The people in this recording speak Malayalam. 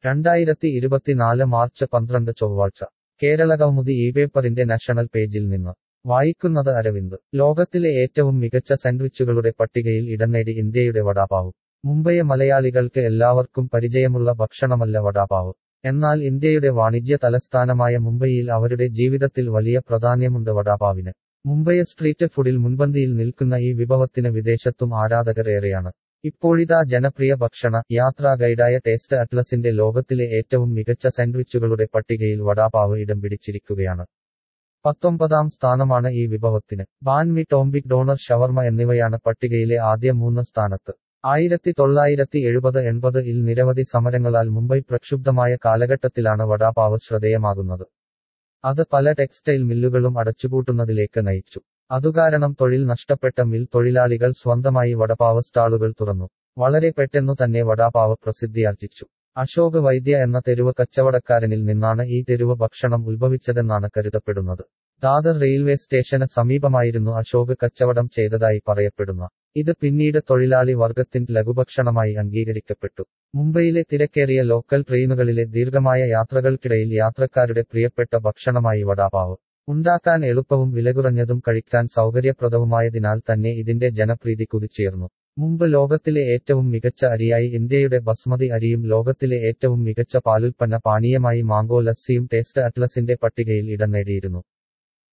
രണ്ടായിരത്തി ഇരുപത്തിനാല് മാർച്ച് പന്ത്രണ്ട് ചൊവ്വാഴ്ച കേരളകൗമുദി ഈ പേപ്പറിന്റെ നാഷണൽ പേജിൽ നിന്ന് വായിക്കുന്നത് അരവിന്ദ് ലോകത്തിലെ ഏറ്റവും മികച്ച സാൻഡ്വിച്ചുകളുടെ പട്ടികയിൽ ഇടം നേടി ഇന്ത്യയുടെ വടാപാവ് മുംബൈ മലയാളികൾക്ക് എല്ലാവർക്കും പരിചയമുള്ള ഭക്ഷണമല്ല വടാപാവ് എന്നാൽ ഇന്ത്യയുടെ വാണിജ്യ തലസ്ഥാനമായ മുംബൈയിൽ അവരുടെ ജീവിതത്തിൽ വലിയ പ്രാധാന്യമുണ്ട് വടാപാവിന് മുംബൈ സ്ട്രീറ്റ് ഫുഡിൽ മുൻപന്തിയിൽ നിൽക്കുന്ന ഈ വിഭവത്തിന് വിദേശത്തും ആരാധകർ ഏറെയാണ് ഇപ്പോഴിതാ ജനപ്രിയ ഭക്ഷണ യാത്രാ ഗൈഡായ ടേസ്റ്റ് അറ്റ്ലസിന്റെ ലോകത്തിലെ ഏറ്റവും മികച്ച സാൻഡ്വിച്ചുകളുടെ പട്ടികയിൽ വടാപാവ് ഇടം പിടിച്ചിരിക്കുകയാണ് പത്തൊമ്പതാം സ്ഥാനമാണ് ഈ വിഭവത്തിന് ബാൻമി ടോംബിക് ഡോണർ ഷവർമ എന്നിവയാണ് പട്ടികയിലെ ആദ്യ മൂന്ന് സ്ഥാനത്ത് ആയിരത്തി തൊള്ളായിരത്തി എഴുപത് എൺപത് ഇൽ നിരവധി സമരങ്ങളാൽ മുംബൈ പ്രക്ഷുബ്ധമായ കാലഘട്ടത്തിലാണ് വടാപാവ് ശ്രദ്ധേയമാകുന്നത് അത് പല ടെക്സ്റ്റൈൽ മില്ലുകളും അടച്ചുപൂട്ടുന്നതിലേക്ക് നയിച്ചു അതുകാരണം തൊഴിൽ നഷ്ടപ്പെട്ട മിൽ തൊഴിലാളികൾ സ്വന്തമായി വടപാവ് സ്റ്റാളുകൾ തുറന്നു വളരെ പെട്ടെന്നു തന്നെ വടാപാവ് പ്രസിദ്ധിയാർജിച്ചു അശോക് വൈദ്യ എന്ന തെരുവ് കച്ചവടക്കാരനിൽ നിന്നാണ് ഈ തെരുവ് ഭക്ഷണം ഉത്ഭവിച്ചതെന്നാണ് കരുതപ്പെടുന്നത് ദാദർ റെയിൽവേ സ്റ്റേഷന് സമീപമായിരുന്നു അശോക് കച്ചവടം ചെയ്തതായി പറയപ്പെടുന്ന ഇത് പിന്നീട് തൊഴിലാളി വർഗത്തിന്റെ ലഘുഭക്ഷണമായി അംഗീകരിക്കപ്പെട്ടു മുംബൈയിലെ തിരക്കേറിയ ലോക്കൽ ട്രെയിനുകളിലെ ദീർഘമായ യാത്രകൾക്കിടയിൽ യാത്രക്കാരുടെ പ്രിയപ്പെട്ട ഭക്ഷണമായി വടാപാവ് ഉണ്ടാക്കാൻ എളുപ്പവും വിലകുറഞ്ഞതും കഴിക്കാൻ സൗകര്യപ്രദവുമായതിനാൽ തന്നെ ഇതിന്റെ ജനപ്രീതി കുതിച്ചുയർന്നു മുമ്പ് ലോകത്തിലെ ഏറ്റവും മികച്ച അരിയായി ഇന്ത്യയുടെ ബസ്മതി അരിയും ലോകത്തിലെ ഏറ്റവും മികച്ച പാലുൽപ്പന്ന പാനീയമായി മാംഗോ ലസ്സിയും ടേസ്റ്റ് അറ്റ്ലസിന്റെ പട്ടികയിൽ ഇടം നേടിയിരുന്നു